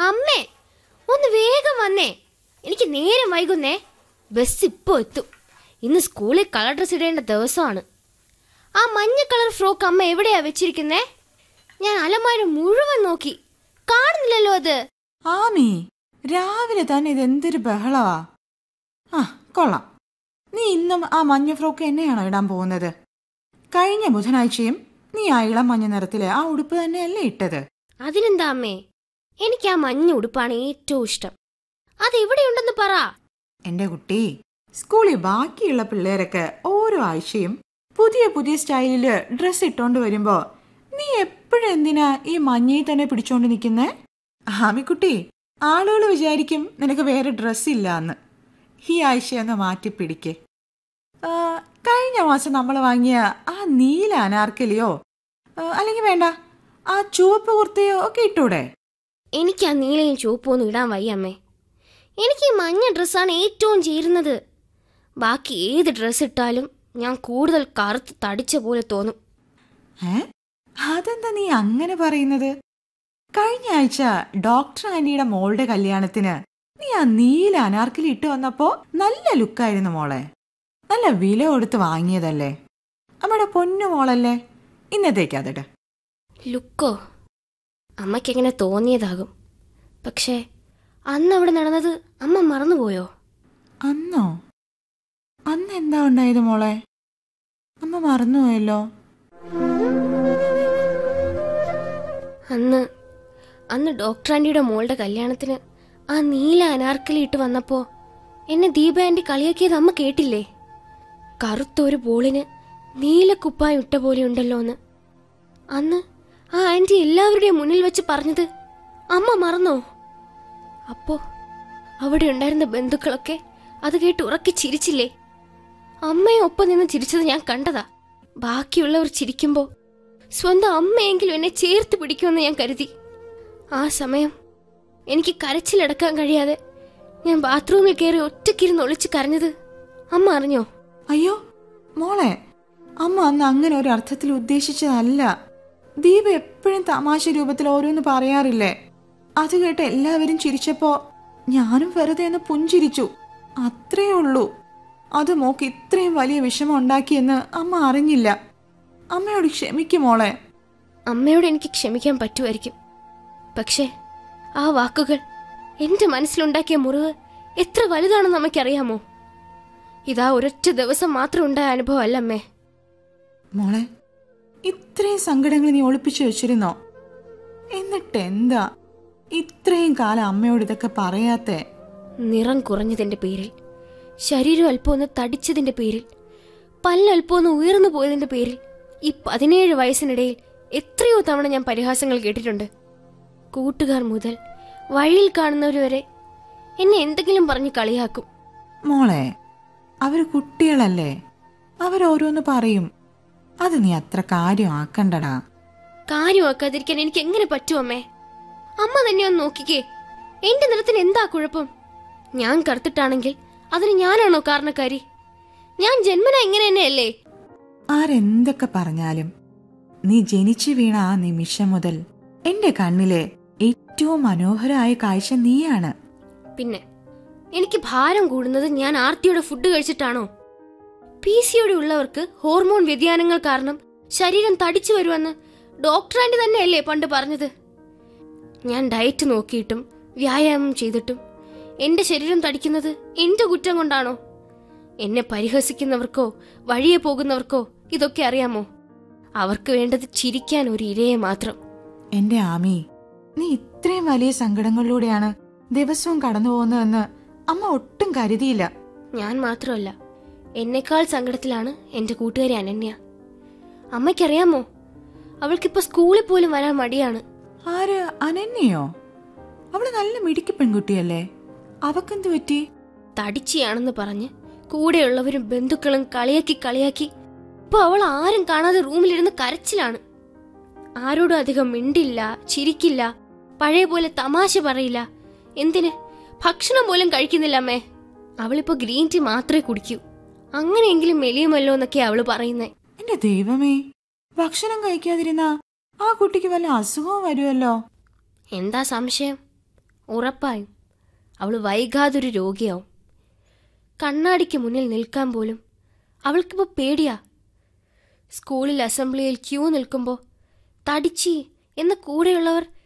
അമ്മേ ഒന്ന് വേഗം വന്നേ എനിക്ക് നേരം വൈകുന്നേ ബസ് ഇപ്പോൾ എത്തും ഇന്ന് സ്കൂളിൽ കളർ ഡ്രസ് ഇടേണ്ട ദിവസമാണ് ആ മഞ്ഞ കളർ ഫ്രോക്ക് അമ്മ എവിടെയാ വെച്ചിരിക്കുന്നേ ഞാൻ അലമാര മുഴുവൻ നോക്കി കാണുന്നില്ലല്ലോ അത് ആമി രാവിലെ തന്നെ ഇതെന്തൊരു ബഹളവാ ആ കൊള്ളാം നീ ഇന്നും ആ മഞ്ഞ ഫ്രോക്ക് എന്നെയാണോ ഇടാൻ പോകുന്നത് കഴിഞ്ഞ ബുധനാഴ്ചയും നീ ആ ഇളം മഞ്ഞ നിറത്തിലെ ആ ഉടുപ്പ് തന്നെയല്ലേ ഇട്ടത് അതിനെന്താ അമ്മേ എനിക്ക് ആ മഞ്ഞ ഉടുപ്പാണ് ഏറ്റവും ഇഷ്ടം അത് എവിടെയുണ്ടെന്ന് പറ എന്റെ കുട്ടി സ്കൂളിൽ ബാക്കിയുള്ള പിള്ളേരൊക്കെ ഓരോ ആഴ്ചയും പുതിയ പുതിയ സ്റ്റൈലില് ഡ്രസ് ഇട്ടോണ്ട് വരുമ്പോ നീ എപ്പോഴും എന്തിനാ ഈ മഞ്ഞയിൽ തന്നെ പിടിച്ചോണ്ട് നിൽക്കുന്നേ ആമിക്കുട്ടി ആളുകൾ വിചാരിക്കും നിനക്ക് വേറെ ഡ്രസ് ഇല്ല എന്ന് ഈ ആഴ്ചയൊന്ന് മാറ്റി പിടിക്ക് ആ, കഴിഞ്ഞ മാസം നമ്മൾ വാങ്ങിയ ആ നീല അനാർക്കലിയോ ആ, അല്ലെങ്കിൽ വേണ്ട ആ ചുവപ്പ് കുർത്തയോ ഒക്കെ ഇട്ടൂടെ എനിക്ക് ആ നീലയും ചുവപ്പും ഒന്നും ഇടാൻ വയ്യ അമ്മേ എനിക്ക് ഈ മഞ്ഞ ഡ്രസ്സാണ് ഏറ്റവും ചേരുന്നത് ബാക്കി ഏത് ഡ്രസ്സ് ഇട്ടാലും ഞാൻ കൂടുതൽ കറുത്ത് തടിച്ച പോലെ തോന്നും ഏ അതെന്താ നീ അങ്ങനെ പറയുന്നത് കഴിഞ്ഞ ആഴ്ച ഡോക്ടർ ആന്റിയുടെ മോളുടെ കല്യാണത്തിന് നീ ആ നീല അനാർക്കലി ഇട്ട് വന്നപ്പോ നല്ല ലുക്കായിരുന്നു മോളെ നല്ല വില കൊടുത്ത് വാങ്ങിയതല്ലേ നമ്മുടെ പൊന്നു മോളല്ലേ ഇന്നത്തേക്ക് അതിട് ലുക്കോ അമ്മയ്ക്ക് എങ്ങനെ തോന്നിയതാകും പക്ഷേ അന്ന് അവിടെ നടന്നത് അമ്മ മറന്നുപോയോ അന്നോ അന്ന് എന്താ ഉണ്ടായത് മോളെ അമ്മ മറന്നുപോയല്ലോ അന്ന് അന്ന് ഡോക്ടർ ആൻറ്റിയുടെ മോളുടെ കല്യാണത്തിന് ആ നീല അനാർക്കലി ഇട്ട് വന്നപ്പോ എന്നെ ദീപ ആൻറ്റി കളിയാക്കിയത് അമ്മ കേട്ടില്ലേ കറുത്ത ഒരു ബോളിന് നീല കുപ്പായം ഇട്ട പോലെ ഉണ്ടല്ലോ എന്ന് അന്ന് ആ ആൻറ്റി എല്ലാവരുടെയും മുന്നിൽ വെച്ച് പറഞ്ഞത് അമ്മ മറന്നോ അപ്പോ അവിടെ ഉണ്ടായിരുന്ന ബന്ധുക്കളൊക്കെ അത് കേട്ട് ഉറക്കി ചിരിച്ചില്ലേ അമ്മയും ഒപ്പം നിന്ന് ചിരിച്ചത് ഞാൻ കണ്ടതാ ബാക്കിയുള്ളവർ ചിരിക്കുമ്പോ സ്വന്തം അമ്മയെങ്കിലും എന്നെ ചേർത്ത് പിടിക്കുമെന്ന് ഞാൻ കരുതി ആ സമയം എനിക്ക് കരച്ചിലടക്കാൻ കഴിയാതെ ഞാൻ ബാത്റൂമിൽ കയറി ഒറ്റയ്ക്കിരുന്ന് ഒളിച്ച് കരഞ്ഞത് അമ്മ അറിഞ്ഞോ അയ്യോ മോളെ അമ്മ അന്ന് അങ്ങനെ ഒരു അർത്ഥത്തിൽ ഉദ്ദേശിച്ചതല്ല ദീപ എപ്പോഴും തമാശ രൂപത്തിൽ ഓരോന്ന് പറയാറില്ലേ അത് കേട്ട് എല്ലാവരും ചിരിച്ചപ്പോ ഞാനും വെറുതെ ഒന്ന് പുഞ്ചിരിച്ചു അത്രേ ഉള്ളൂ അത് മോക്ക് ഇത്രയും വലിയ വിഷമം ഉണ്ടാക്കിയെന്ന് അമ്മ അറിഞ്ഞില്ല അമ്മയോട് ക്ഷമിക്കും മോളെ അമ്മയോട് എനിക്ക് ക്ഷമിക്കാൻ പറ്റുമായിരിക്കും പക്ഷേ ആ വാക്കുകൾ എന്റെ മനസ്സിലുണ്ടാക്കിയ മുറിവ് എത്ര വലുതാണെന്ന് അമ്മയ്ക്കറിയാമോ ഇതാ ഒരൊറ്റ ദിവസം മാത്രം ഉണ്ടായ അനുഭവം അല്ല അമ്മേ മോളെ ഇത്രയും സങ്കടങ്ങൾ നീ ഒളിപ്പിച്ചു വെച്ചിരുന്നോ എന്നിട്ട് എന്താ ഇത്രയും കാലം അമ്മയോട് ഇതൊക്കെ പറയാത്തേ നിറം കുറഞ്ഞതിന്റെ പേരിൽ ശരീരം അല്പം ഒന്ന് തടിച്ചതിന്റെ പേരിൽ പല്ലല്പം ഒന്ന് ഉയർന്നു പോയതിന്റെ പേരിൽ ഈ പതിനേഴ് വയസ്സിനിടയിൽ എത്രയോ തവണ ഞാൻ പരിഹാസങ്ങൾ കേട്ടിട്ടുണ്ട് കൂട്ടുകാർ മുതൽ വഴിയിൽ കാണുന്നവർ വരെ എന്നെ എന്തെങ്കിലും പറഞ്ഞ് കളിയാക്കും മോളെ അവര് കുട്ടികളല്ലേ അവരോരോന്ന് പറയും അത് നീ അത്ര കാര്യമാക്കണ്ടടാ കാര്യമാക്കാതിരിക്കാൻ എനിക്ക് എങ്ങനെ പറ്റും അമ്മേ അമ്മ തന്നെ ഒന്ന് നോക്കിക്കേ എന്റെ നിറത്തിന് എന്താ കുഴപ്പം ഞാൻ കറുത്തിട്ടാണെങ്കിൽ അതിന് ഞാനാണോ കാരണക്കാരി ഞാൻ ജന്മന ഇങ്ങനെ തന്നെയല്ലേ ആരെന്തൊക്കെ പറഞ്ഞാലും നീ ജനിച്ചു വീണ ആ നിമിഷം മുതൽ എന്റെ കണ്ണിലെ ഏറ്റവും മനോഹരമായ കാഴ്ച നീയാണ് പിന്നെ എനിക്ക് ഭാരം കൂടുന്നത് ഞാൻ ആർത്തിയുടെ ഫുഡ് കഴിച്ചിട്ടാണോ പി സിയോടെ ഉള്ളവർക്ക് ഹോർമോൺ വ്യതിയാനങ്ങൾ കാരണം ശരീരം തടിച്ചു വരുമെന്ന് ഡോക്ടർ ആൻറ്റി തന്നെയല്ലേ പണ്ട് പറഞ്ഞത് ഞാൻ ഡയറ്റ് നോക്കിയിട്ടും വ്യായാമം ചെയ്തിട്ടും എന്റെ ശരീരം തടിക്കുന്നത് എന്റെ കുറ്റം കൊണ്ടാണോ എന്നെ പരിഹസിക്കുന്നവർക്കോ വഴിയെ പോകുന്നവർക്കോ ഇതൊക്കെ അറിയാമോ അവർക്ക് വേണ്ടത് ചിരിക്കാൻ ഒരു ഇരയെ മാത്രം എന്റെ ആമി നീ ഇത്രയും വലിയ സങ്കടങ്ങളിലൂടെയാണ് ദിവസവും കടന്നു പോകുന്നതെന്ന് അമ്മ ഒട്ടും കരുതിയില്ല ഞാൻ മാത്രമല്ല എന്നെക്കാൾ സങ്കടത്തിലാണ് എന്റെ കൂട്ടുകാരി അനന്യ അമ്മയ്ക്കറിയാമോ അവൾക്കിപ്പോ സ്കൂളിൽ പോലും വരാൻ മടിയാണ് ആര് അനന്യയോ അവള് നല്ല മിടുക്കി പെൺകുട്ടിയല്ലേ അവക്കെന്ത് പറ്റി തടിച്ചിയാണെന്ന് പറഞ്ഞ് കൂടെയുള്ളവരും ബന്ധുക്കളും കളിയാക്കി കളിയാക്കി ഇപ്പൊ അവൾ ആരും കാണാതെ റൂമിലിരുന്ന് കരച്ചിലാണ് ആരോടും അധികം മിണ്ടില്ല ചിരിക്കില്ല പഴയ പോലെ തമാശ പറയില്ല എന്തിന് ഭക്ഷണം പോലും കഴിക്കുന്നില്ല അമ്മേ അവളിപ്പോ ഗ്രീൻ ടീ മാത്രമേ കുടിക്കൂ അങ്ങനെയെങ്കിലും മെലിയുമല്ലോ എന്നൊക്കെ അവള് പറയുന്നേ എന്റെ ദൈവമേ ഭക്ഷണം കഴിക്കാതിരുന്ന ആ കുട്ടിക്ക് വല്ല അസുഖവും വരുമല്ലോ എന്താ സംശയം ഉറപ്പായും അവൾ വൈകാതൊരു രോഗിയാവും കണ്ണാടിക്ക് മുന്നിൽ നിൽക്കാൻ പോലും അവൾക്കിപ്പോൾ പേടിയാ സ്കൂളിൽ അസംബ്ലിയിൽ ക്യൂ നിൽക്കുമ്പോൾ തടിച്ചി എന്ന കൂടെയുള്ളവർ